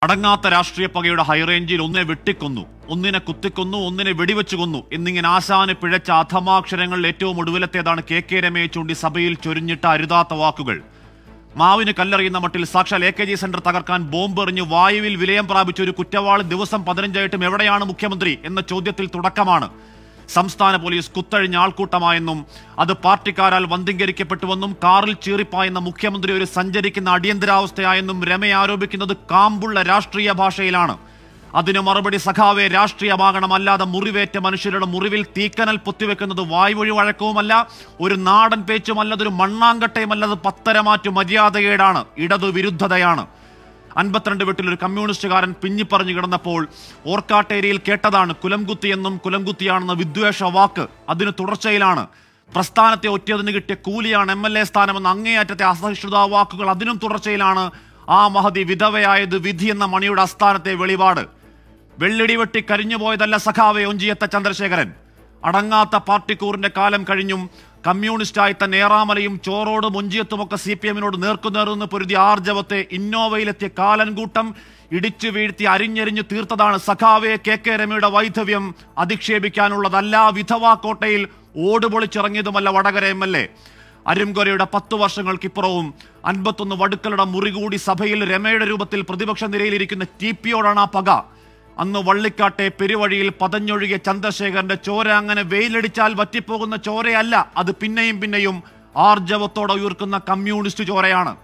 അടങ്ങാത്ത രാഷ്ട്രീയ പകയുടെ ഹൈറേഞ്ചിൽ ഒന്നിനെ വെട്ടിക്കൊന്നു ഒന്നിനെ കുത്തിക്കൊന്നു ഒന്നിനെ വെടിവെച്ചു കൊന്നു എന്നിങ്ങനെ ആശാന് പിഴച്ച അധമാക്ഷരങ്ങളിൽ ഏറ്റവും ഒടുവിലത്തേതാണ് കെ കെ രമയെ ചൂണ്ടി സഭയിൽ ചൊരിഞ്ഞിട്ട അരുതാത്ത വാക്കുകൾ മാവിന് കല്ലെറിയുന്ന മട്ടിൽ സാക്ഷാൽ എ കെ ജി സെന്റർ തകർക്കാൻ ബോംബെറിഞ്ഞ് വായുവിൽ വിലയം പ്രാപിച്ച ഒരു കുറ്റവാളി ദിവസം പതിനഞ്ചായിട്ടും എവിടെയാണ് മുഖ്യമന്ത്രി എന്ന ചോദ്യത്തിൽ തുടക്കമാണ് സംസ്ഥാന പോലീസ് കുത്തഴിഞ്ഞ ആൾക്കൂട്ടമായെന്നും അത് പാർട്ടിക്കാരാൽ വന്ധീകരിക്കപ്പെട്ടുവെന്നും കാറിൽ ചീറിപ്പായുന്ന മുഖ്യമന്ത്രി ഒരു സഞ്ചരിക്കുന്ന അടിയന്തരാവസ്ഥയായെന്നും രമ ആരോപിക്കുന്നത് കാമ്പുള്ള രാഷ്ട്രീയ ഭാഷയിലാണ് അതിന് മറുപടി സഖാവെ രാഷ്ട്രീയമാകണം അല്ലാതെ മുറിവേറ്റ മനുഷ്യരുടെ മുറിവിൽ തീക്കനൽ പൊത്തിവെക്കുന്നത് വായ്വഴി വഴക്കവുമല്ല ഒരു നാടൻ പേച്ചുമല്ലതൊരു മണ്ണാങ്കട്ടയുമല്ലത് പത്തരമാറ്റു മര്യാദകേടാണ് ഇടതു വിരുദ്ധതയാണ് അൻപത്തിരണ്ട് വീട്ടിൽ ഒരു കമ്മ്യൂണിസ്റ്റുകാരൻ പിഞ്ഞിപ്പറഞ്ഞു കിടന്നപ്പോൾ ഓർക്കാട്ടേരിയിൽ കേട്ടതാണ് കുലംകുത്തിയെന്നും കുലംകുത്തിയാണെന്ന വിദ്വേഷ വാക്ക് അതിന് തുടർച്ചയിലാണ് പ്രസ്ഥാനത്തെ ഒറ്റതിന് കിട്ടിയ കൂലിയാണ് എം എൽ എ സ്ഥാനമെന്ന അങ്ങേയറ്റത്തെ അസഹിഷ്ണുതാ വാക്കുകൾ അതിനും തുടർച്ചയിലാണ് ആ മഹതി വിധവയായത് വിധി എന്ന മണിയുടെ അസ്ഥാനത്തെ വെളിപാട് വെള്ളിടി വെട്ടി കരിഞ്ഞുപോയതല്ല സഖാവെ ഒഞ്ചിയത്ത ചന്ദ്രശേഖരൻ അടങ്ങാത്ത പാർട്ടിക്കൂറിന്റെ കാലം കഴിഞ്ഞും കമ്മ്യൂണിസ്റ്റായി തന്നെ ഏറാമലയും ചോറോടും ഒഞ്ചിയത്തുമൊക്കെ സി പി എമ്മിനോട് നേർക്കുനേർന്ന് പൊരുതി ആർജവത്തെ ഇന്നോവയിലെത്തിയ കാലൻകൂട്ടം ഇടിച്ചു വീഴ്ത്തി അരിഞ്ഞെരിഞ്ഞു തീർത്തതാണ് സഖാവെ കെ കെ രമയുടെ വൈധവ്യം അധിക്ഷേപിക്കാനുള്ളതല്ല വിധവാ കോട്ടയിൽ ഓടുപൊളിച്ചിറങ്ങിയതുമല്ല വടകര എം എൽ എ അരുംകൊരയുടെ പത്തു വർഷങ്ങൾക്കിപ്പുറവും അൻപത്തൊന്ന് വടുക്കളുടെ മുറികൂടി സഭയിൽ രമയുടെ രൂപത്തിൽ പ്രതിപക്ഷ നിരയിലിരിക്കുന്ന ടി പിയോടാണ് ആ പക അന്ന് വള്ളിക്കാട്ടെ പെരുവഴിയിൽ പതഞ്ഞൊഴുകിയ ചന്ദ്രശേഖരന്റെ ചോര അങ്ങനെ വെയിലടിച്ചാൽ വറ്റിപ്പോകുന്ന ചോരയല്ല അത് പിന്നെയും പിന്നെയും ആർജവത്തോടെ ഉയർക്കുന്ന കമ്മ്യൂണിസ്റ്റ് ചോരയാണ്